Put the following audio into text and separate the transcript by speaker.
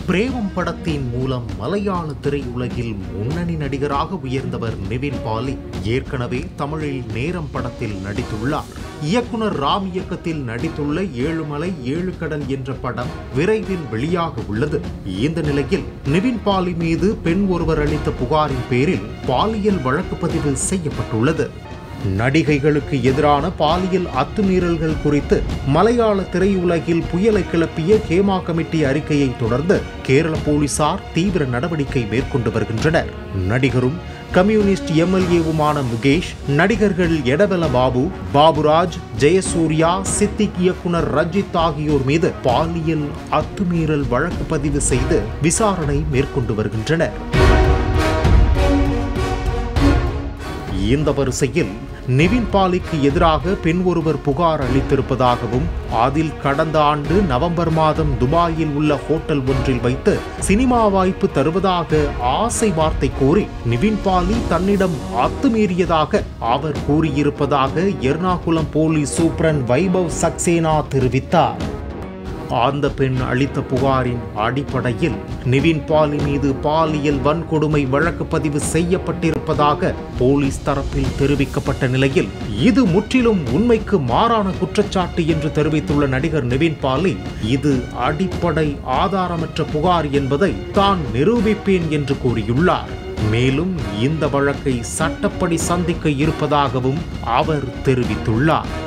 Speaker 1: பிரேமம் படத்தின் மூலம் மலையாள திரையுலகில் முன்னணி நடிகராக உயர்ந்தவர் நிவின் பாலி ஏற்கனவே தமிழில் நேரம் படத்தில் நடித்துள்ளார் இயக்குனர் ராம் இயக்கத்தில் நடித்துள்ள ஏழுமலை ஏழு கடல் என்ற படம் விரைவில் வெளியாக உள்ளது இந்த நிலையில் நிவின் பாலி மீது பெண் ஒருவர் அளித்த புகாரின் பேரில் பாலியல் வழக்கு பதிவு செய்யப்பட்டுள்ளது நடிகைகளுக்கு எதிரான பாலியல் அத்துமீறல்கள் குறித்து மலையாள திரையுலகில் புயலை கிளப்பிய ஹேமா கமிட்டி அறிக்கையை தொடர்ந்து கேரள போலீசார் தீவிர நடவடிக்கை மேற்கொண்டு வருகின்றனர் நடிகரும் கம்யூனிஸ்ட் எம்எல்ஏவுமான முகேஷ் நடிகர்கள் எடவல பாபு பாபுராஜ் ஜெயசூர்யா சித்திக் இயக்குனர் ரஞ்சித் ஆகியோர் மீது பாலியல் அத்துமீறல் வழக்கு பதிவு செய்து விசாரணை மேற்கொண்டு வருகின்றனர் இந்த வரிசையில் நிவின் பாலிக்கு எதிராக பெண் ஒருவர் புகார் அளித்திருப்பதாகவும் அதில் கடந்த ஆண்டு நவம்பர் மாதம் துபாயில் உள்ள ஹோட்டல் ஒன்றில் வைத்து சினிமா வாய்ப்பு தருவதாக ஆசை வார்த்தை கூறி நிவின் பாலி தன்னிடம் அத்துமீறியதாக அவர் கூறியிருப்பதாக எர்ணாகுளம் போலீஸ் சூப்பரண்ட் வைபவ் சக்சேனா தெரிவித்தார் அந்த பெண் அளித்த புகாரின் அடிப்படையில் நிவின் பாலி மீது பாலியல் வன்கொடுமை வழக்கு பதிவு செய்யப்பட்டிருப்பதாக போலீஸ் தரப்பில் தெரிவிக்கப்பட்ட நிலையில் இது முற்றிலும் உண்மைக்கு மாறான குற்றச்சாட்டு என்று தெரிவித்துள்ள நடிகர் நிவின் பாலி இது அடிப்படை ஆதாரமற்ற புகார் என்பதை தான் நிரூபிப்பேன் என்று கூறியுள்ளார் மேலும் இந்த வழக்கை சட்டப்படி சந்திக்க இருப்பதாகவும் அவர் தெரிவித்துள்ளார்